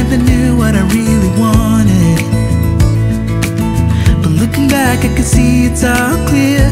never knew what I really wanted. But looking back, I can see it's all clear.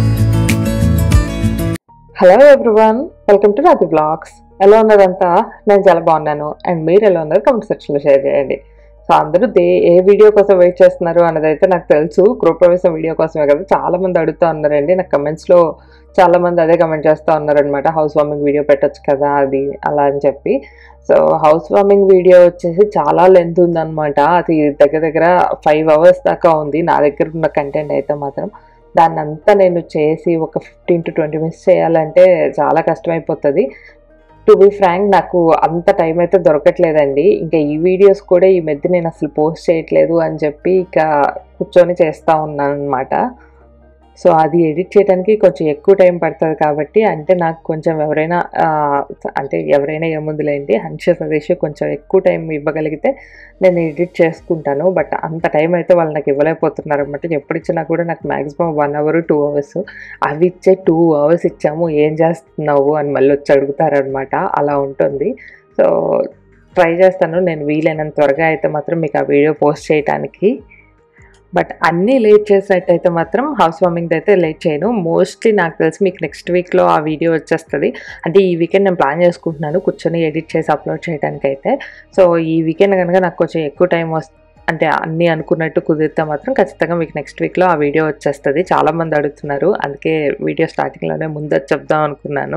Hello everyone welcome to Raju blogs ఎలా ఉన్నారంతా నేను చాలా బాగున్నాను and మీరు ఎలా ఉన్నారు కమెంట్ సెక్షన్లో షేర్ చేయండి సో అందరూ దే ఏ వీడియో కోసం వెయిట్ చేస్తున్నారు అన్నది అయితే నాకు తెలుసు గృహప్రవేశం వీడియో కోసమే కదా చాలా మంది అడుగుతూ ఉన్నారండి నాకు కమెంట్స్లో చాలా మంది అదే కమెంట్ చేస్తూ ఉన్నారనమాట హౌస్ వార్మింగ్ వీడియో పెట్టొచ్చు కదా అది అలా అని చెప్పి సో హౌస్ వార్మింగ్ వీడియో వచ్చేసి చాలా లెంత్ ఉందన్నమాట అది దగ్గర దగ్గర ఫైవ్ అవర్స్ దాకా ఉంది నా దగ్గర ఉన్న కంటెంట్ అయితే మాత్రం దాన్ని అంతా నేను చేసి ఒక ఫిఫ్టీన్ టు ట్వంటీ మినిట్స్ చేయాలంటే చాలా కష్టమైపోతుంది టు బి ఫ్రాంక్ నాకు అంత టైం అయితే దొరకట్లేదండి ఇంకా ఈ వీడియోస్ కూడా ఈ మధ్య నేను అసలు పోస్ట్ చేయట్లేదు అని చెప్పి ఇక కూర్చొని చేస్తూ ఉన్నాను అనమాట సో అది ఎడిట్ చేయడానికి కొంచెం ఎక్కువ టైం పడుతుంది కాబట్టి అంటే నాకు కొంచెం ఎవరైనా ఆ, అంటే ఎవరైనా ఏముందిలేండి హన్ష సదేశ్ కొంచెం ఎక్కువ టైం ఇవ్వగలిగితే నేను ఎడిట్ చేసుకుంటాను బట్ అంత టైం అయితే వాళ్ళు నాకు ఇవ్వలేకపోతున్నారు అనమాట ఎప్పుడు ఇచ్చినా కూడా నాకు maximum one hour two hours అవి ఇచ్చే టూ అవర్స్ ఇచ్చాము ఏం చేస్తున్నావు అని మళ్ళీ వచ్చి అడుగుతారనమాట అలా ఉంటుంది సో ట్రై చేస్తాను నేను వీలైనంత త్వరగా అయితే మాత్రం మీకు ఆ వీడియో పోస్ట్ చేయడానికి బట్ అన్నీ లేట్ చేసినట్టయితే మాత్రం హౌస్ వార్మింగ్ అయితే లేట్ చేయను మోస్ట్లీ నాకు తెలిసి మీకు నెక్స్ట్ వీక్లో ఆ వీడియో వచ్చేస్తుంది అంటే ఈ వీకెండ్ నేను ప్లాన్ చేసుకుంటున్నాను కూర్చొని ఎడిట్ చేసి అప్లోడ్ చేయడానికి అయితే సో ఈ వీకెండ్ కనుక నాకు కొంచెం ఎక్కువ టైం వస్తుంది అంటే అన్నీ అనుకున్నట్టు కుదిరితే మాత్రం ఖచ్చితంగా మీకు నెక్స్ట్ వీక్లో ఆ వీడియో వచ్చేస్తుంది చాలామంది అడుగుతున్నారు అందుకే వీడియో స్టార్టింగ్లోనే ముందు చెప్దాం అనుకున్నాను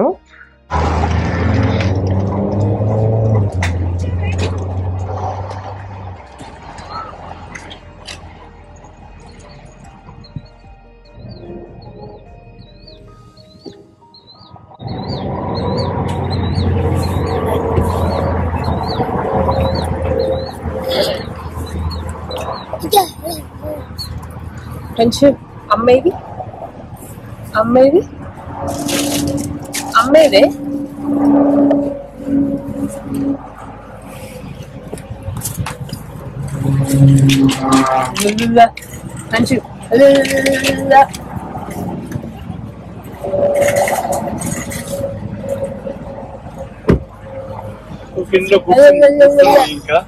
కొంచెం అమ్మేది అమ్మేది అమ్మేదే మంచి కింద కూర్చొని ఇంకా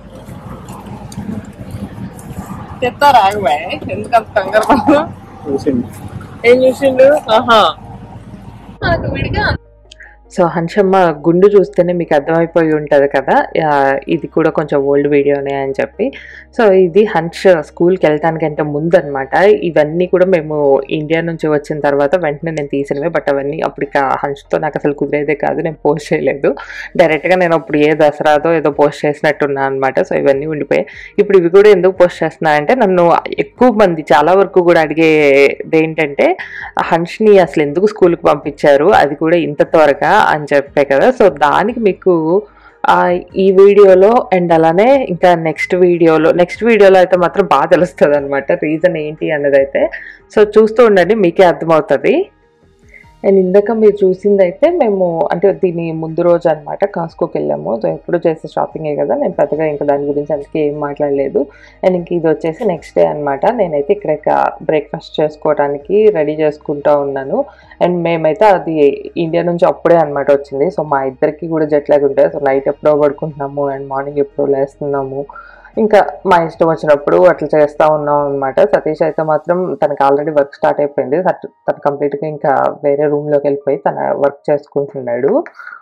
చెప్తారా ఆగమే ఎందుకంత కంగారు పడ్డావు? కూర్చుంది ఏం చూసిండు ఆహా నాకు విడిగా సో హన్షమ్మ గుండు చూస్తేనే మీకు అర్థమైపోయి ఉంటుంది కదా ఆ, ఇది కూడా కొంచెం ఓల్డ్ వీడియోనే అని చెప్పి సో ఇది హన్ష్ స్కూల్కి వెళ్ళటానికంటే ముందు అనమాట ఇవన్నీ కూడా మేము ఇండియా నుంచి వచ్చిన తర్వాత వెంటనే నేను తీసినవే బట్ అవన్నీ అప్పుడు ఇక హన్ష్తో నాకు అసలు కుదిరేదే కాదు నేను పోస్ట్ చేయలేదు డైరెక్ట్గా నేను అప్పుడు ఏ దసరాదో ఏదో పోస్ట్ చేసినట్టున్నా అనమాట సో ఇవన్నీ ఉండిపోయాయి ఇప్పుడు ఇవి కూడా ఎందుకు పోస్ట్ చేస్తున్నా అంటే నన్ను ఎక్కువ మంది చాలా వరకు కూడా అడిగేది ఏంటంటే హన్ష్ని అసలు ఎందుకు స్కూల్కి పంపించారు అది కూడా ఇంత త్వరగా అని చెప్పే కదా సో దానికి మీకు ఆ, ఈ వీడియోలో అండ్ అలానే ఇంకా నెక్స్ట్ వీడియోలో నెక్స్ట్ వీడియోలో అయితే మాత్రం బాగా తెలుస్తుంది అనమాట రీజన్ ఏంటి అన్నది అయితే సో చూస్తూ ఉండండి మీకే అర్థమవుతుంది అండ్ ఇందాక మీరు చూసింది అయితే మేము అంటే దీని ముందు రోజు అనమాట కాస్కోకి వెళ్ళాము సో ఎప్పుడు చేసే షాపింగే కదా నేను పెద్దగా ఇంకా దాని గురించి అందుకే ఏం మాట్లాడలేదు అండ్ ఇంక ఇది వచ్చేసి నెక్స్ట్ డే అనమాట నేనైతే ఇక్కడ బ్రేక్ఫాస్ట్ చేసుకోవడానికి రెడీ చేసుకుంటా ఉన్నాను అండ్ మేమైతే అది ఇండియా నుంచి అప్పుడే అనమాట వచ్చింది సో మా ఇద్దరికి కూడా జెట్ లాగ్ ఉంటుంది సో నైట్ ఎప్పుడో పడుకుంటున్నాము అండ్ మార్నింగ్ ఎప్పుడో లేస్తున్నాము ఇంకా మా ఇష్టం వచ్చినప్పుడు అట్లా చేస్తూ ఉన్నాం అనమాట సతీష్ అయితే మాత్రం తనకి ఆల్రెడీ వర్క్ స్టార్ట్ అయిపోయింది తను- తను కంప్లీట్గా ఇంకా వేరే రూమ్లోకి వెళ్ళిపోయి తన వర్క్ చేసుకుంటున్నాడు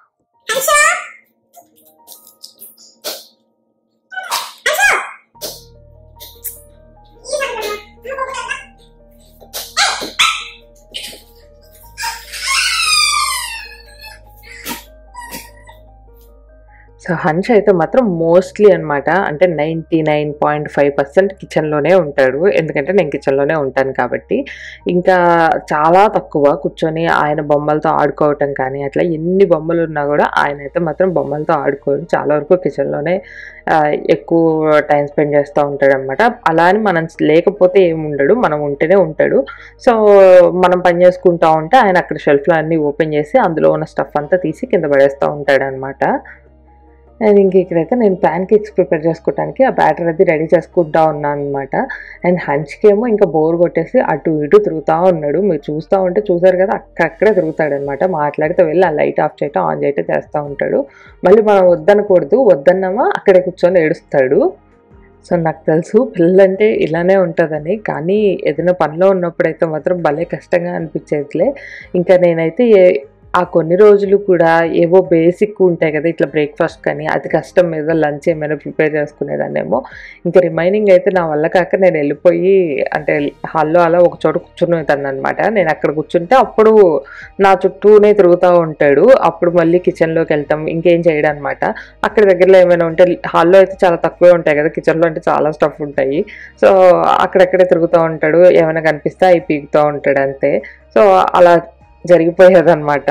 సో హన్ష్ అయితే మాత్రం మోస్ట్లీ అనమాట అంటే ninety nine point five percent కిచెన్లోనే ఉంటాడు ఎందుకంటే నేను కిచెన్లోనే ఉంటాను కాబట్టి ఇంకా చాలా తక్కువ కూర్చొని ఆయన బొమ్మలతో ఆడుకోవటం కానీ అట్లా ఎన్ని బొమ్మలు ఉన్నా కూడా ఆయన అయితే మాత్రం బొమ్మలతో ఆడుకోడు చాలా వరకు కిచెన్లోనే ఆ, ఎక్కువ టైం స్పెండ్ చేస్తూ ఉంటాడు అనమాట అలా అని మనం లేకపోతే ఏమి ఉండడు మనం ఉంటేనే ఉంటాడు సో మనం పని చేసుకుంటా ఉంటే ఆయన అక్కడ షెల్ఫ్లో అన్నీ ఓపెన్ చేసి అందులో ఉన్న స్టఫ్ అంతా తీసి కింద పడేస్తూ ఉంటాడు అనమాట అండ్ ఇంక ఇక్కడైతే నేను ప్యాన్ కేక్స్ ప్రిపేర్ చేసుకోవడానికి ఆ బ్యాటర్ అది రెడీ చేసుకుంటా ఉన్నాను అనమాట అండ్ హంచ్కేమో ఇంకా బోర్ కొట్టేసి అటు ఇటు తిరుగుతూ ఉన్నాడు మీరు చూస్తూ ఉంటే చూసారు కదా అక్కడక్కడే తిరుగుతాడు అనమాట మాట్లాడితే వెళ్ళి ఆ లైట్ ఆఫ్ చేయటం ఆన్ చేయటం చేస్తూ ఉంటాడు మళ్ళీ మనం వద్దనకూడదు వద్దన్నామా అక్కడే కూర్చొని ఏడుస్తాడు సో నాకు తెలుసు పిల్లలంటే ఇలానే ఉంటుందని కానీ ఏదైనా పనిలో ఉన్నప్పుడైతే మాత్రం భలే కష్టంగా అనిపించేదిలే ఇంకా నేనైతే ఏ- ఆ కొన్ని రోజులు కూడా ఏవో బేసిక్ ఉంటాయి కదా ఇట్లా బ్రేక్ఫాస్ట్ కానీ అది కష్టం మీద లంచ్ ఏమైనా ప్రిపేర్ చేసుకునేదాన్నేమో ఇంకా రిమైనింగ్ అయితే నా వల్ల కాక నేను వెళ్ళిపోయి అంటే హాల్లో అలా ఒక చోట కూర్చునేదాన్ని అనమాట నేను అక్కడ కూర్చుంటే అప్పుడు నా చుట్టూనే తిరుగుతూ ఉంటాడు అప్పుడు మళ్ళీ కిచెన్లోకి వెళ్తాం ఇంకేం చేయడం అనమాట అక్కడ దగ్గరలో ఏమైనా ఉంటే హాల్లో అయితే చాలా తక్కువే ఉంటాయి కదా కిచెన్లో అంటే చాలా స్టఫ్ ఉంటాయి సో అక్కడక్కడే తిరుగుతూ ఉంటాడు ఏమైనా కనిపిస్తే అవి పీకుతూ ఉంటాడు అంతే సో అలా జరిగిపోయేదన్నమాట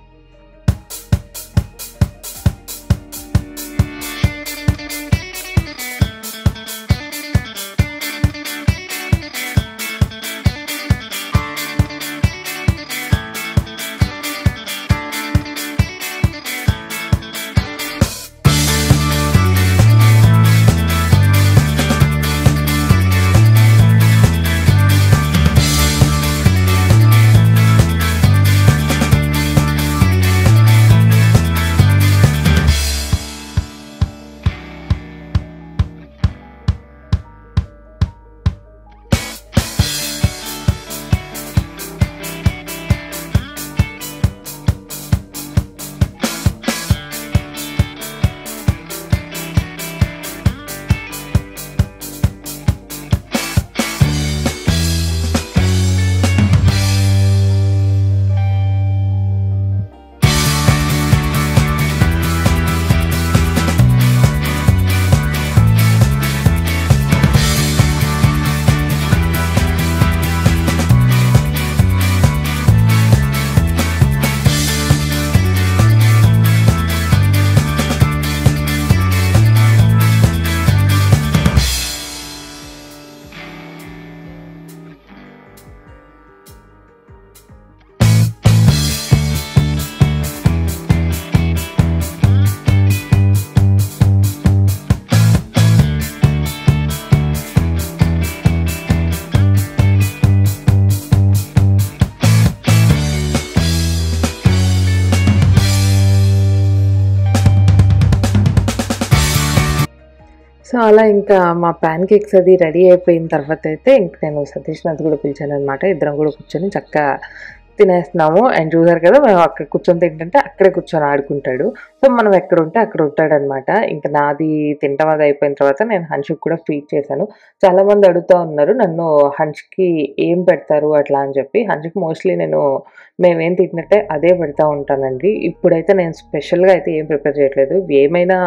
సో అలా ఇంకా మా ప్యాన్ కేక్స్ అది రెడీ అయిపోయిన తర్వాత అయితే ఇంక నేను సతీష్ నాథ్ కూడా పిలిచాను అనమాట ఇద్దరం కూడా కూర్చొని చక్కగా తినేస్తున్నాము అండ్ చూసారు కదా మేము అక్కడ కూర్చొని తింటుంటే అక్కడే కూర్చొని ఆడుకుంటాడు సో మనం ఎక్కడ ఉంటే అక్కడ ఉంటాడనమాట ఇంకా నాది తింటాం అది అయిపోయిన తర్వాత నేను హన్షికి కూడా ఫీడ్ చేశాను చాలా మంది అడుగుతూ ఉన్నారు నన్ను హన్ష్కి ఏం పెడతారు అట్లా అని చెప్పి హన్ష్కి మోస్ట్లీ నేను మేమేం తింటున్నట్టే అదే పెడతా ఉంటానండి ఇప్పుడైతే నేను స్పెషల్గా అయితే ఏం ప్రిపేర్ చేయట్లేదు ఏమైనా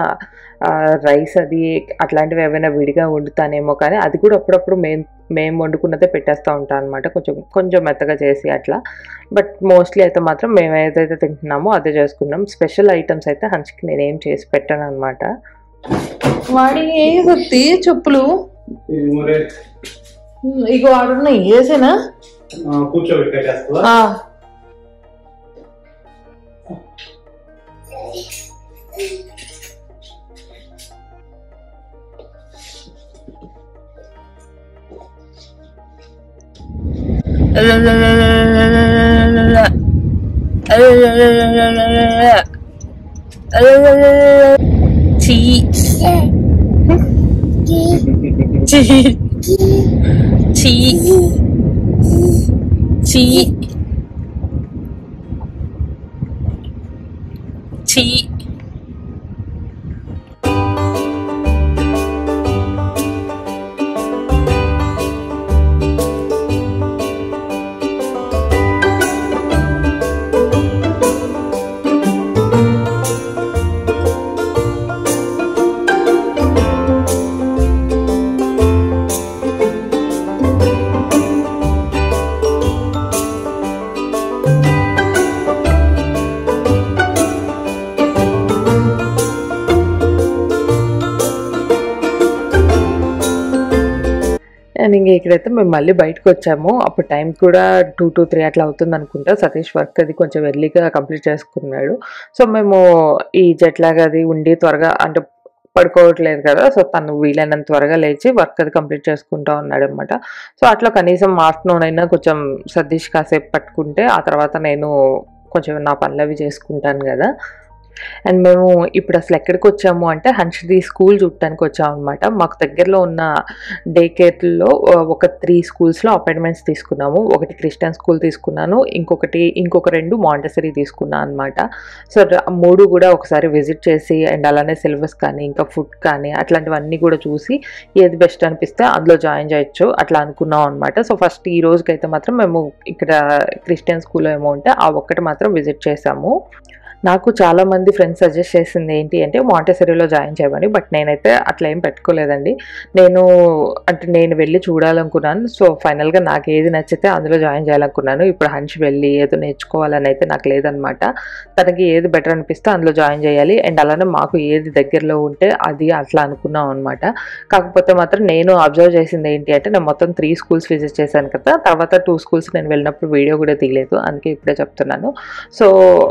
రైస్ అది అట్లాంటివి ఏమైనా విడిగా వండుతానేమో కానీ అది కూడా అప్పుడప్పుడు మేము మేము వండుకున్నదే పెట్టేస్తూ ఉంటాం అనమాట కొంచెం కొంచెం మెత్తగా చేసి అట్లా బట్ మోస్ట్లీ అయితే మాత్రం మేము ఏదైతే తింటున్నామో అదే చేసుకున్నాం స్పెషల్ ఐటమ్స్ అయితే హన్స్కి నేను ఏం చేసి పెట్టాను అనమాట వాడి ఏ సత్తి చెప్పులు ఇది మరి ఇక వాడున్నాయి వేసేనా ఆ, కూర్చోబెట్టి కట్టేస్తావా చీ చీ చీ చీ చీ అండ్ ఇంక ఇక్కడైతే మేము మళ్ళీ బయటకు వచ్చాము అప్పుడు టైం కూడా టూ టు త్రీ అట్లా అవుతుంది అనుకుంటా సతీష్ వర్క్ అది కొంచెం ఎర్లీగా కంప్లీట్ చేసుకున్నాడు సో మేము ఈ జట్లాగా అది ఉండి త్వరగా అంటే పడుకోవట్లేదు కదా సో తను వీలైనంత త్వరగా లేచి వర్క్ అది కంప్లీట్ చేసుకుంటా ఉన్నాడు అనమాట సో అట్లా కనీసం ఆఫ్టర్నూన్ అయినా కొంచెం సతీష్ కాసేపు పట్టుకుంటే ఆ తర్వాత నేను కొంచెం నా పనులు అవి చేసుకుంటాను కదా అండ్ మేము ఇప్పుడు అసలు ఎక్కడికి వచ్చాము అంటే హన్షది స్కూల్ చూడటానికి వచ్చాము అనమాట మాకు దగ్గరలో ఉన్న డే కేర్లో ఒక త్రీ స్కూల్స్లో అపాయింట్మెంట్స్ తీసుకున్నాము ఒకటి క్రిస్టియన్ స్కూల్ తీసుకున్నాను ఇంకొకటి ఇంకొక రెండు మాంటసరీ తీసుకున్నాను అనమాట సో ర- మూడు కూడా ఒకసారి విజిట్ చేసి అండ్ అలానే సిలబస్ కానీ ఇంకా ఫుడ్ కానీ అట్లాంటివన్నీ కూడా చూసి ఏది బెస్ట్ అనిపిస్తే అందులో జాయిన్ చేయొచ్చు అట్లా అనుకున్నాం అనమాట సో ఫస్ట్ ఈ రోజుకైతే మాత్రం మేము ఇక్కడ క్రిస్టియన్ స్కూల్లో ఏమో ఉంటే ఆ ఒక్కటి మాత్రం విజిట్ చేసాము నాకు చాలా మంది ఫ్రెండ్స్ సజెస్ట్ చేసింది ఏంటి అంటే మాంటెసరీలో జాయిన్ చేయమని బట్ నేనైతే అట్లా ఏం పెట్టుకోలేదండి నేను అంటే నేను వెళ్ళి చూడాలనుకున్నాను సో ఫైనల్గా నాకు ఏది నచ్చితే అందులో జాయిన్ చేయాలనుకున్నాను ఇప్పుడు హంచ్ వెళ్ళి ఏదో నేర్చుకోవాలని అయితే నాకు లేదనమాట తనకి ఏది బెటర్ అనిపిస్తే అందులో జాయిన్ చేయాలి అండ్ అలానే మాకు ఏది దగ్గరలో ఉంటే అది అట్లా అనుకున్నాం అనమాట కాకపోతే మాత్రం నేను అబ్జర్వ్ చేసింది ఏంటి అంటే నేను మొత్తం త్రీ స్కూల్స్ విజిట్ చేశాను కదా తర్వాత టూ స్కూల్స్ నేను వెళ్ళినప్పుడు వీడియో కూడా తీయలేదు అందుకే ఇప్పుడే చెప్తున్నాను సో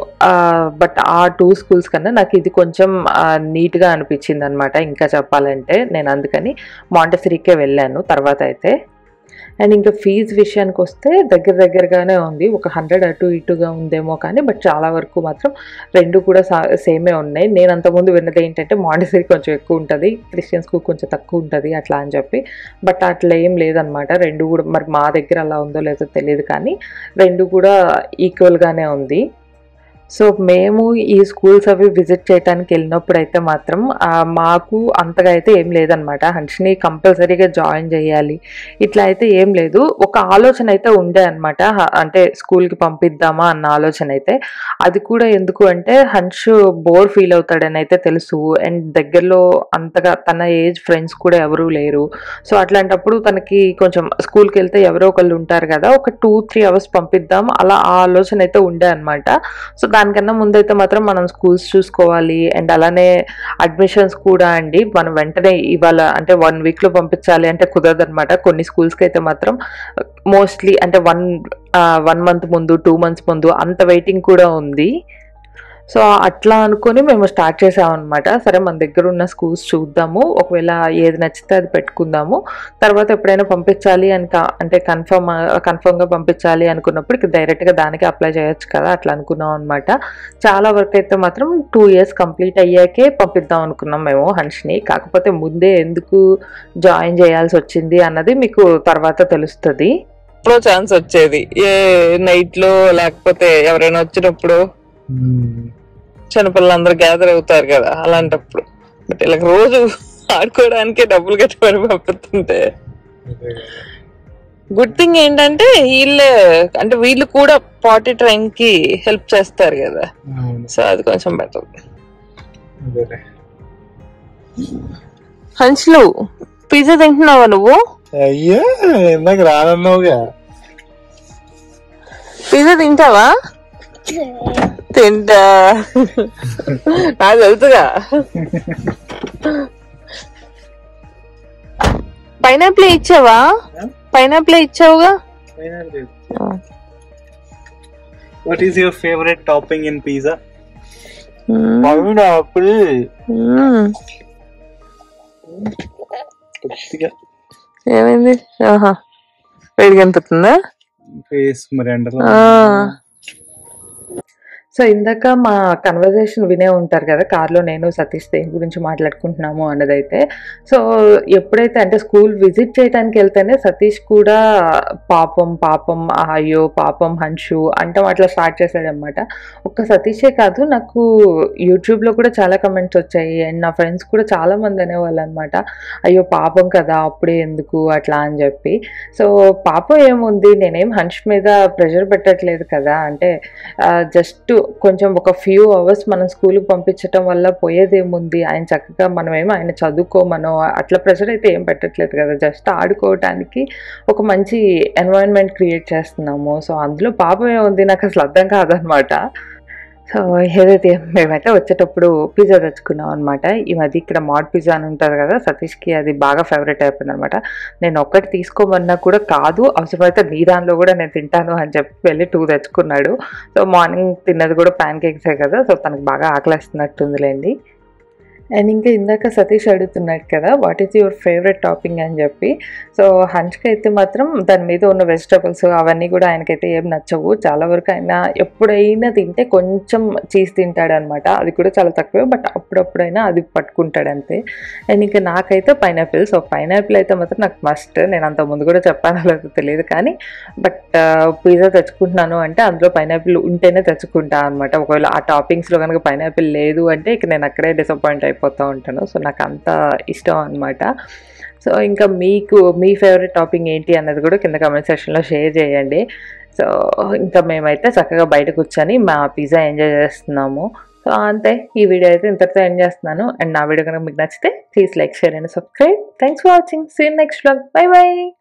బట్ ఆ టూ స్కూల్స్ కన్నా నాకు ఇది కొంచెం నీట్గా అనిపించింది అనమాట ఇంకా చెప్పాలంటే నేను అందుకని మాంటసరీకే వెళ్ళాను తర్వాత అయితే అండ్ ఇంకా ఫీజు విషయానికి వస్తే దగ్గర దగ్గరగానే ఉంది ఒక హండ్రెడ్ అటు ఇటుగా ఉందేమో కానీ బట్ చాలా వరకు మాత్రం రెండు కూడా సా- సేమే ఉన్నాయి నేను అంతకుముందు విన్నది ఏంటంటే మాంటసరీ కొంచెం ఎక్కువ ఉంటుంది క్రిస్టియన్ స్కూల్ కొంచెం తక్కువ ఉంటుంది అట్లా అని చెప్పి బట్ అట్లా ఏం లేదనమాట రెండు కూడా మరి మా దగ్గర అలా ఉందో లేదో తెలియదు కానీ రెండు కూడా ఈక్వల్గానే ఉంది సో మేము ఈ స్కూల్స్ అవి విజిట్ చేయడానికి వెళ్ళినప్పుడు అయితే మాత్రం ఆ, మాకు అంతగా అయితే ఏం లేదనమాట హన్షిని కంపల్సరీగా జాయిన్ చేయాలి ఇట్లా అయితే ఏం లేదు ఒక ఆలోచన అయితే ఉండే అనమాట అంటే స్కూల్కి పంపిద్దామా అన్న ఆలోచన అయితే అది కూడా ఎందుకు అంటే హన్ష్ బోర్ ఫీల్ అవుతాడని అయితే తెలుసు అండ్ దగ్గరలో అంతగా తన ఏజ్ ఫ్రెండ్స్ కూడా ఎవరూ లేరు సో అట్లాంటప్పుడు తనకి కొంచెం స్కూల్కి వెళ్తే ఎవరో ఒకళ్ళు ఉంటారు కదా ఒక టూ త్రీ అవర్స్ పంపిద్దాం అలా ఆ ఆలోచన అయితే ఉండే అనమాట సో దానికన్నా ముందైతే మాత్రం మనం స్కూల్స్ చూసుకోవాలి అండ్ అలానే అడ్మిషన్స్ కూడా అండి మనం వెంటనే ఇవాళ అంటే వన్ వీక్లో పంపించాలి అంటే కుదరదు అనమాట కొన్ని స్కూల్స్కి అయితే మాత్రం మోస్ట్లీ అంటే వన్ వన్ మంత్ ముందు టూ మంత్స్ ముందు అంత వెయిటింగ్ కూడా ఉంది సో అట్లా అనుకొని మేము స్టార్ట్ చేసామన్నమాట సరే మన దగ్గర ఉన్న స్కూల్స్ చూద్దాము ఒకవేళ ఏది నచ్చితే అది పెట్టుకుందాము తర్వాత ఎప్పుడైనా పంపించాలి అని కా- అంటే కన్ఫర్మ్ కన్ఫర్మ్గా పంపించాలి అనుకున్నప్పుడు ఇక డైరెక్ట్గా దానికి అప్లై చేయొచ్చు కదా అట్లా అనుకున్నాం అనమాట చాలా వరకు అయితే మాత్రం టూ ఇయర్స్ కంప్లీట్ అయ్యాకే పంపిద్దాం అనుకున్నాం మేము హన్ష్ని కాకపోతే ముందే ఎందుకు జాయిన్ చేయాల్సి వచ్చింది అన్నది మీకు తర్వాత తెలుస్తుంది ఎప్పుడో ఛాన్స్ వచ్చేది ఏ నైట్ లో లేకపోతే ఎవరైనా వచ్చినప్పుడు చిన్నపిల్లలందరూ గ్యాదర్ అవుతారు కదా అలాంటప్పుడు బట్ ఇలా రోజు ఆడుకోవడానికే డబ్బులు కట్టి మరి పంపుతుంటే గుడ్ థింగ్ ఏంటంటే వీళ్ళే అంటే వీళ్ళు కూడా పార్టీ ట్రైన్ కి హెల్ప్ చేస్తారు కదా అవును సో అది కొంచెం బెటర్ అదేలే. హన్స్లు పిజ్జా తింటున్నావా నువ్వు అయ్యా ఇందాక రానన్నావుగా పిజ్జా తింటావా తింటా నాకు తెలుసుగా పైనాపిల్ ఇచ్చావా పైనాపిల్ ఇచ్చావుగా what is your favourite topping in pizza hmm. Pineapple hmm. కొద్దిగా ఏమైంది ఆహా వేడిగా అనిపిస్తుందా ఫేస్ మరి ఎండలో ఆ. సో ఇందాక మా కన్వర్జేషన్ వినే ఉంటారు కదా కార్లో నేను సతీష్ దేని గురించి మాట్లాడుకుంటున్నాము అన్నదైతే సో ఎప్పుడైతే అంటే స్కూల్ విజిట్ చేయడానికి వెళ్తేనే సతీష్ కూడా పాపం పాపం అయ్యో పాపం హన్షు అంటే అట్లా స్టార్ట్ చేశాడనమాట ఒక్క సతీషే కాదు నాకు యూట్యూబ్లో కూడా చాలా కమెంట్స్ వచ్చాయి అండ్ నా ఫ్రెండ్స్ కూడా చాలా మంది అనేవాళ్ళు అనమాట అయ్యో పాపం కదా అప్పుడే ఎందుకు అట్లా అని చెప్పి సో పాపం ఏముంది నేనేం హన్ష్ మీద ప్రెషర్ పెట్టట్లేదు కదా అంటే జస్ట్ కొంచెం ఒక ఫ్యూ అవర్స్ మనం స్కూల్కి పంపించడం వల్ల పోయేదేముంది ఆయన చక్కగా మనం ఏమో ఆయన చదువుకోమనో అట్లా ప్రెషర్ అయితే ఏం పెట్టట్లేదు కదా జస్ట్ ఆడుకోవటానికి ఒక మంచి ఎన్వైరన్మెంట్ క్రియేట్ చేస్తున్నాము సో అందులో పాపం ఏముంది నాకు అసలు అర్థం కాదనమాట సో ఏదైతే మేమైతే వచ్చేటప్పుడు పిజ్జా తెచ్చుకున్నాం అనమాట ఈ మధ్య ఇక్కడ మాడ్ పిజ్జా అని ఉంటుంది కదా సతీష్కి అది బాగా ఫేవరెట్ అయిపోయింది అనమాట నేను ఒక్కటి తీసుకోమన్నా కూడా కాదు అవసరమైతే నీ దానిలో కూడా నేను తింటాను అని చెప్పి వెళ్ళి టూ తెచ్చుకున్నాడు సో మార్నింగ్ తిన్నది కూడా ప్యాన్ కేక్సే కదా సో తనకు బాగా ఆకలిస్తున్నట్టుందిలేండి అండ్ ఇంకా ఇందాక సతీష్ అడుగుతున్నాడు కదా what is your favourite topping అని చెప్పి సో హంచ్కి అయితే మాత్రం దాని మీద ఉన్న వెజిటబుల్స్ అవన్నీ కూడా ఆయనకైతే ఏం నచ్చవు చాలా వరకు ఆయన ఎప్పుడైనా తింటే కొంచెం చీజ్ తింటాడనమాట అది కూడా చాలా తక్కువే బట్ అప్పుడప్పుడైనా అది పట్టుకుంటాడు అంతే అండ్ ఇంకా నాకైతే పైనాపిల్ సో పైనాపిల్ అయితే మాత్రం నాకు మస్ట్ నేను అంత ముందు కూడా చెప్పానో లేదో తెలియదు కానీ బట్ పిజ్జా తెచ్చుకుంటున్నాను అంటే అందులో పైనాపిల్ ఉంటేనే తెచ్చుకుంటా అనమాట ఒకవేళ ఆ టాపింగ్స్లో కనుక పైనాపిల్ లేదు అంటే ఇక నేను అక్కడే డిసప్పాయింట్ అయిపోతూ ఉంటాను సో నాకు అంత ఇష్టం అనమాట సో ఇంకా మీకు మీ ఫేవరెట్ టాపింగ్ ఏంటి అన్నది కూడా కింద కమెంట్ సెక్షన్లో షేర్ చేయండి సో ఇంకా మేమైతే చక్కగా బయట కూర్చొని మా పిజ్జా ఎంజాయ్ చేస్తున్నాము సో అంతే ఈ వీడియో అయితే ఇంతటితో ఎండ్ చేస్తున్నాను అండ్ నా వీడియో కనుక మీకు నచ్చితే please like share and subscribe thanks for watching seen next blog bye by